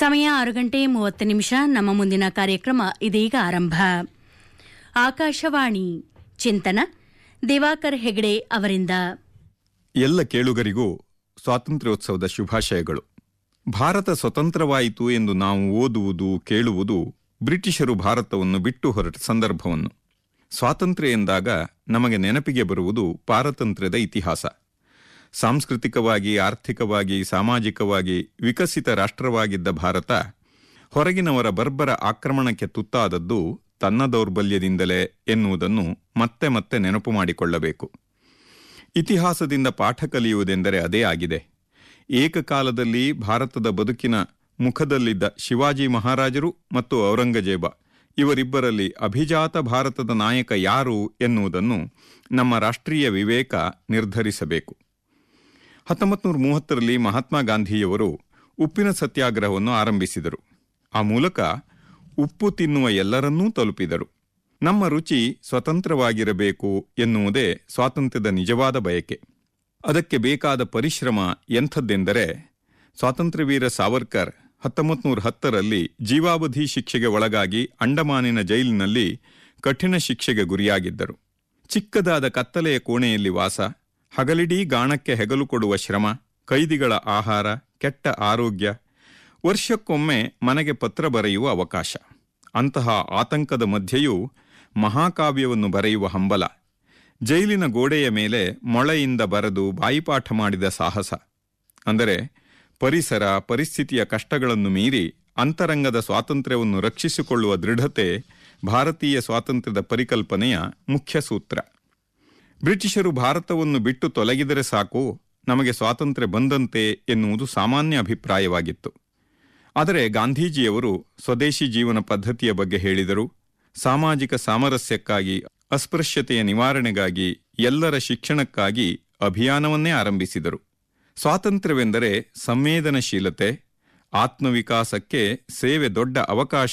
ಸಮಯ ಆರು ಗಂಟೆ ಮೂವತ್ತು ನಿಮಿಷ ನಮ್ಮ ಮುಂದಿನ ಕಾರ್ಯಕ್ರಮ ಇದೀಗ ಆರಂಭ ಆಕಾಶವಾಣಿ ಚಿಂತನ ದಿವಾಕರ್ ಹೆಗಡೆ ಅವರಿಂದ ಎಲ್ಲ ಕೇಳುಗರಿಗೂ ಸ್ವಾತಂತ್ರ್ಯೋತ್ಸವದ ಶುಭಾಶಯಗಳು ಭಾರತ ಸ್ವತಂತ್ರವಾಯಿತು ಎಂದು ನಾವು ಓದುವುದು ಕೇಳುವುದು ಬ್ರಿಟಿಷರು ಭಾರತವನ್ನು ಬಿಟ್ಟು ಹೊರಟ ಸಂದರ್ಭವನ್ನು ಸ್ವಾತಂತ್ರ್ಯ ಎಂದಾಗ ನಮಗೆ ನೆನಪಿಗೆ ಬರುವುದು ಪಾರತಂತ್ರ್ಯದ ಇತಿಹಾಸ ಸಾಂಸ್ಕೃತಿಕವಾಗಿ ಆರ್ಥಿಕವಾಗಿ ಸಾಮಾಜಿಕವಾಗಿ ವಿಕಸಿತ ರಾಷ್ಟ್ರವಾಗಿದ್ದ ಭಾರತ ಹೊರಗಿನವರ ಬರ್ಬರ ಆಕ್ರಮಣಕ್ಕೆ ತುತ್ತಾದದ್ದು ತನ್ನ ದೌರ್ಬಲ್ಯದಿಂದಲೇ ಎನ್ನುವುದನ್ನು ಮತ್ತೆ ಮತ್ತೆ ನೆನಪು ಮಾಡಿಕೊಳ್ಳಬೇಕು ಇತಿಹಾಸದಿಂದ ಪಾಠ ಕಲಿಯುವುದೆಂದರೆ ಅದೇ ಆಗಿದೆ ಏಕಕಾಲದಲ್ಲಿ ಭಾರತದ ಬದುಕಿನ ಮುಖದಲ್ಲಿದ್ದ ಶಿವಾಜಿ ಮಹಾರಾಜರು ಮತ್ತು ಔರಂಗಜೇಬ ಇವರಿಬ್ಬರಲ್ಲಿ ಅಭಿಜಾತ ಭಾರತದ ನಾಯಕ ಯಾರು ಎನ್ನುವುದನ್ನು ನಮ್ಮ ರಾಷ್ಟ್ರೀಯ ವಿವೇಕ ನಿರ್ಧರಿಸಬೇಕು ಹತ್ತೊಂಬತ್ತು ನೂರ ಮೂವತ್ತರಲ್ಲಿ ಮಹಾತ್ಮ ಗಾಂಧಿಯವರು ಉಪ್ಪಿನ ಸತ್ಯಾಗ್ರಹವನ್ನು ಆರಂಭಿಸಿದರು ಆ ಮೂಲಕ ಉಪ್ಪು ತಿನ್ನುವ ಎಲ್ಲರನ್ನೂ ತಲುಪಿದರು ನಮ್ಮ ರುಚಿ ಸ್ವತಂತ್ರವಾಗಿರಬೇಕು ಎನ್ನುವುದೇ ಸ್ವಾತಂತ್ರ್ಯದ ನಿಜವಾದ ಬಯಕೆ ಅದಕ್ಕೆ ಬೇಕಾದ ಪರಿಶ್ರಮ ಎಂಥದ್ದೆಂದರೆ ಸ್ವಾತಂತ್ರ್ಯವೀರ ಸಾವರ್ಕರ್ ಹತ್ತೊಂಬತ್ತು ನೂರ ಹತ್ತರಲ್ಲಿ ಜೀವಾವಧಿ ಶಿಕ್ಷೆಗೆ ಒಳಗಾಗಿ ಅಂಡಮಾನಿನ ಜೈಲಿನಲ್ಲಿ ಕಠಿಣ ಶಿಕ್ಷೆಗೆ ಗುರಿಯಾಗಿದ್ದರು ಚಿಕ್ಕದಾದ ಕತ್ತಲೆಯ ಕೋಣೆಯಲ್ಲಿ ವಾಸ ಹಗಲಿಡೀ ಗಾಣಕ್ಕೆ ಹೆಗಲು ಕೊಡುವ ಶ್ರಮ ಕೈದಿಗಳ ಆಹಾರ ಕೆಟ್ಟ ಆರೋಗ್ಯ ವರ್ಷಕ್ಕೊಮ್ಮೆ ಮನೆಗೆ ಪತ್ರ ಬರೆಯುವ ಅವಕಾಶ ಅಂತಹ ಆತಂಕದ ಮಧ್ಯೆಯೂ ಮಹಾಕಾವ್ಯವನ್ನು ಬರೆಯುವ ಹಂಬಲ ಜೈಲಿನ ಗೋಡೆಯ ಮೇಲೆ ಮೊಳೆಯಿಂದ ಬರೆದು ಬಾಯಿಪಾಠ ಮಾಡಿದ ಸಾಹಸ ಅಂದರೆ ಪರಿಸರ ಪರಿಸ್ಥಿತಿಯ ಕಷ್ಟಗಳನ್ನು ಮೀರಿ ಅಂತರಂಗದ ಸ್ವಾತಂತ್ರ್ಯವನ್ನು ರಕ್ಷಿಸಿಕೊಳ್ಳುವ ದೃಢತೆ ಭಾರತೀಯ ಸ್ವಾತಂತ್ರ್ಯದ ಪರಿಕಲ್ಪನೆಯ ಮುಖ್ಯ ಸೂತ್ರ ಬ್ರಿಟಿಷರು ಭಾರತವನ್ನು ಬಿಟ್ಟು ತೊಲಗಿದರೆ ಸಾಕು ನಮಗೆ ಸ್ವಾತಂತ್ರ್ಯ ಬಂದಂತೆ ಎನ್ನುವುದು ಸಾಮಾನ್ಯ ಅಭಿಪ್ರಾಯವಾಗಿತ್ತು ಆದರೆ ಗಾಂಧೀಜಿಯವರು ಸ್ವದೇಶಿ ಜೀವನ ಪದ್ಧತಿಯ ಬಗ್ಗೆ ಹೇಳಿದರು ಸಾಮಾಜಿಕ ಸಾಮರಸ್ಯಕ್ಕಾಗಿ ಅಸ್ಪೃಶ್ಯತೆಯ ನಿವಾರಣೆಗಾಗಿ ಎಲ್ಲರ ಶಿಕ್ಷಣಕ್ಕಾಗಿ ಅಭಿಯಾನವನ್ನೇ ಆರಂಭಿಸಿದರು ಸ್ವಾತಂತ್ರ್ಯವೆಂದರೆ ಸಂವೇದನಶೀಲತೆ ಆತ್ಮವಿಕಾಸಕ್ಕೆ ಸೇವೆ ದೊಡ್ಡ ಅವಕಾಶ